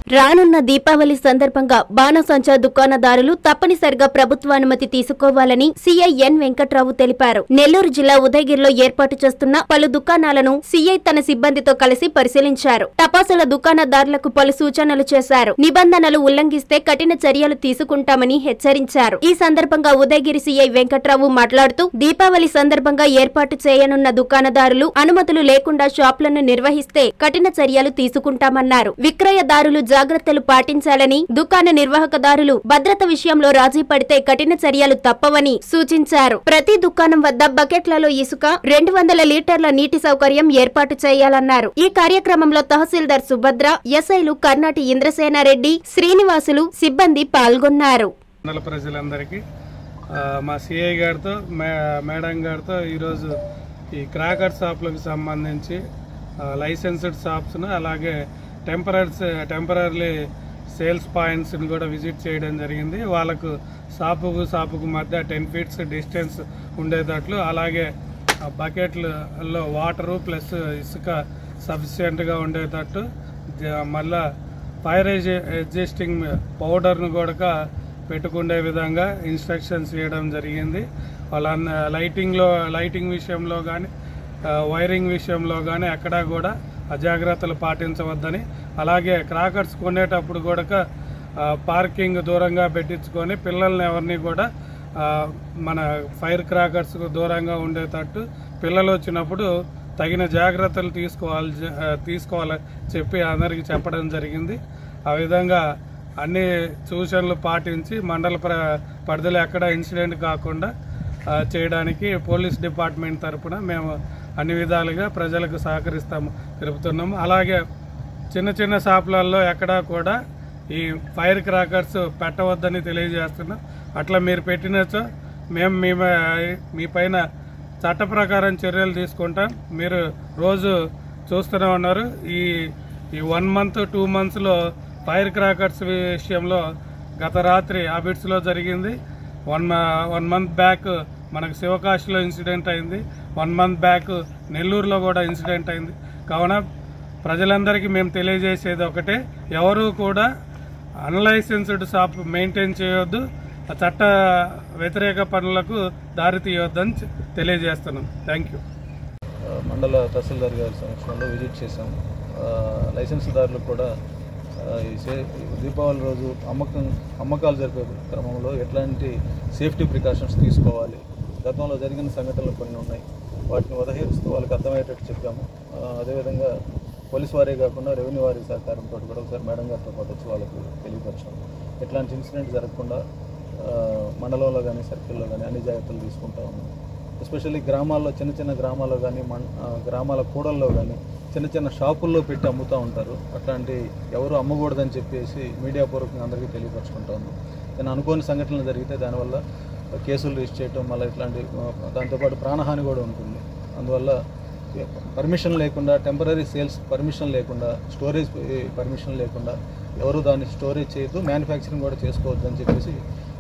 రానున్న దీపావళి సందర్భంగా బాణసంచా దుకాణదారులు తప్పనిసరిగా ప్రభుత్వానుమతి తీసుకోవాలని సీఐ ఎన్ వెంకట్రావు తెలిపారు నెల్లూరు జిల్లా ఉదయగిరిలో ఏర్పాటు చేస్తున్న పలు దుకాణాలను సీఐ తన సిబ్బందితో కలిసి పరిశీలించారు టపాసుల దుకాణదారులకు పలు సూచనలు చేశారు నిబంధనలు ఉల్లంఘిస్తే కఠిన చర్యలు తీసుకుంటామని హెచ్చరించారు ఈ సందర్భంగా ఉదయగిరి సీఐ వెంకట్రావు మాట్లాడుతూ దీపావళి సందర్భంగా ఏర్పాటు చేయనున్న దుకాణదారులు అనుమతులు లేకుండా షాపులను నిర్వహిస్తే కఠిన చర్యలు తీసుకుంటామన్నారు విక్రయదారులు జాగ్రత్తలు పాటించాలని దుకాణ నిర్వాహకదారులు భద్రత విషయంలో రాజీ పడితే కఠిన చర్యలు తప్పవని సూచించారు ప్రతి దుకాణం వద్ద బకెట్లలో ఇసుక రెండు వందల లీటర్ల నీటి సౌకర్యం ఏర్పాటు చేయాలన్నారు ఈ కార్యక్రమంలో తహసీల్దార్ సుభద్ర ఎస్ఐలు కర్నాటి ఇంద్రసేనారెడ్డి శ్రీనివాసులు సిబ్బంది పాల్గొన్నారు మండల ప్రజలందరికీ ఆ, మా సిఐ గారితో మే మేడం గారితో ఈరోజు ఈ క్రాకర్ షాపులకు సంబంధించి ఆ, లైసెన్స్డ్ షాప్స్ను అలాగే టెంపరర్స్ టెంపరీ సేల్స్ పాయింట్స్ని కూడా విజిట్ చేయడం జరిగింది వాళ్ళకు షాపుకు షాపుకు మధ్య టెన్ ఫీట్స్ డిస్టెన్స్ ఉండేటట్లు అలాగే ఆ బకెట్లలో వాటరు ప్లస్ ఇసుక సఫిషియెంట్గా ఉండేటట్టు జ- మళ్ళా ఫైర్ ఎగ్జిస్టింగ్ పౌడర్ను కూడా పెట్టుకునే విధంగా ఇన్స్ట్రక్షన్స్ ఇవ్వడం జరిగింది వాళ్ళ అన్న- లైటింగ్లో లైటింగ్ విషయంలో కానీ వైరింగ్ విషయంలో కానీ ఎక్కడా కూడా అజాగ్రత్తలు పాటించవద్దని అలాగే క్రాకర్స్ కొనేటప్పుడు కూడా ఆ, పార్కింగ్ దూరంగా పెట్టించుకొని పిల్లల్ని ఎవరిని కూడా ఆ, మన ఫైర్ క్రాకర్స్ దూరంగా ఉండేటట్టు పిల్లలు వచ్చినప్పుడు తగిన జాగ్రత్తలు తీసుకోవాలి జ- ఆ, తీసుకోవాలని చెప్పి అందరికీ చెప్పడం జరిగింది ఆ విధంగా అన్ని సూచనలు పాటించి మండల ప్ర పరిధిలో ఎక్కడ ఇన్సిడెంట్ కాకుండా ఆ, చేయడానికి పోలీస్ డిపార్ట్మెంట్ తరపున మేము అన్ని విధాలుగా ప్రజలకు సహకరిస్తాము తెలుపుతున్నాము అలాగే చిన్న చిన్న షాపులలో ఎక్కడా కూడా ఈ ఫైర్ క్రాకర్స్ పెట్టవద్దని తెలియజేస్తున్నాం అట్లా మీరు పెట్టినచో మేము మీ మ- మీ పైన చట్ట ప్రకారం చర్యలు తీసుకుంటాం మీరు రోజు చూస్తూనే ఉన్నారు ఈ ఈ వన్ మంత్ టూ మంత్స్లో ఫైర్ క్రాకర్స్ విషయంలో గత రాత్రి అబిడ్స్లో జరిగింది వన్ వన్ మంత్ బ్యాక్ మనకు శివకాశిలో ఇన్సిడెంట్ అయింది వన్ మంత్ బ్యాక్ నెల్లూరులో కూడా ఇన్సిడెంట్ అయింది కావున ప్రజలందరికీ మేము తెలియజేసేది ఒకటే ఎవరు కూడా అన్లైసెన్స్డ్ షాప్ మెయింటైన్ చేయొద్దు ఆ చట్ట వ్యతిరేక పనులకు దారి తీయొద్దని చె- తెలియజేస్తున్నాం థ్యాంక్ యూ ఆ, మండల తహసీల్దార్ గారి సమక్షంలో విజిట్ చేశాం ఆ, లైసెన్స్దారులు కూడా ఆ, ఈ సే ఈ దీపావళి రోజు అమ్మకం అమ్మకాలు జరిపే క్రమంలో ఎట్లాంటి సేఫ్టీ ప్రికాషన్స్ తీసుకోవాలి గతంలో జరిగిన సంఘటనలు కొన్ని ఉన్నాయి వాటిని ఉదహరిస్తూ వాళ్ళకి అర్థమయ్యేటట్టు చెప్పాము ఆ, అదేవిధంగా పోలీస్ వారే కాకుండా రెవెన్యూ వారి సహకారంతో కూడా ఒకసారి మేడం గారితో పాటు వచ్చి వాళ్ళకి తెలియపరిచాం ఎట్లాంటి ఇన్సిడెంట్ జరగకుండా ఆ, మండలంలో కానీ సర్కిల్లో కానీ అన్ని జాగ్రత్తలు తీసుకుంటా ఉన్నాం ఎస్పెషల్లీ గ్రామాల్లో చిన్న చిన్న గ్రామాల్లో కానీ మన్ ఆ, గ్రామాల కూడల్లో కానీ చిన్న చిన్న షాపుల్లో పెట్టి అమ్ముతూ ఉంటారు అట్లాంటి ఎవరు అమ్మకూడదని చెప్పేసి మీడియా పూర్వకంగా అందరికీ తెలియపరచుకుంటా ఉన్నాం కానీ అనుకోని సంఘటనలు జరిగితే దానివల్ల కేసులు రిజిస్టర్ చేయటం మళ్ళీ ఇట్లాంటి ఆ, దాంతోపాటు ప్రాణహాని కూడా ఉంటుంది అందువల్ల పర్మిషన్ లేకుండా టెంపరీ సేల్స్ పర్మిషన్ లేకుండా స్టోరేజ్ పర్మిషన్ లేకుండా ఎవరు దాన్ని స్టోరేజ్ చేయొద్దు మ్యానుఫ్యాక్చరింగ్ కూడా చేసుకోవద్దు అని చెప్పేసి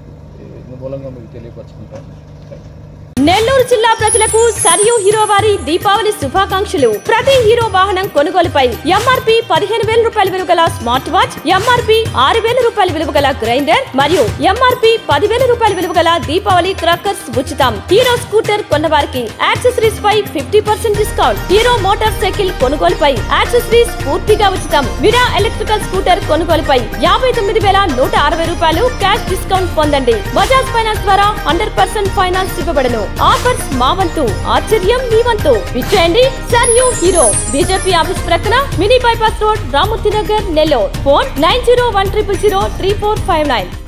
ఈ మూలంగా మీకు తెలియపరచుకుంటాను థ్యాంక్ యూ నెల్లూరు జిల్లా ప్రజలకు సరియు హీరో వారి దీపావళి శుభాకాంక్షలు ప్రతి హీరో వాహనం కొనుగోలుపై ఎంఆర్పి పదిహేను వేల రూపాయల విలువ గల స్మార్ట్ వాచ్ ఎంఆర్పి ఆరు వేల రూపాయల విలువ గల గ్రైండర్ మరియు ఎంఆర్పి పదివేల రూపాయల విలువ గల దీపావళి క్రాకర్స్ ఉచితం హీరో స్కూటర్ కొన్న వారికి యాక్సెసరీస్ పై fifty percent discount Hero motorcycle కొనుగోలుపై యాక్సెసరీస్ పూర్తిగా ఉచితం విరా ఎలక్ట్రికల్ స్కూటర్ కొనుగోలుపై యాభై తొమ్మిది వేల నూట అరవై రూపాయలు క్యాష్ డిస్కౌంట్ పొందండి బజాజ్ ఫైనాన్స్ ద్వారా హండ్రెడ్ పర్సెంట్ ఫైనాన్స్ ఇవ్వబడను ఆఫర్స్ మా వంతు ఆశ్చర్యం మీ వంతు విచ్చేయండి సర్ యూ హీరో బీజేపీ ఆఫీస్ ప్రక్కన mini bypass road Ramurthy Nagar Nellore phone nine zero one triple zero three four five nine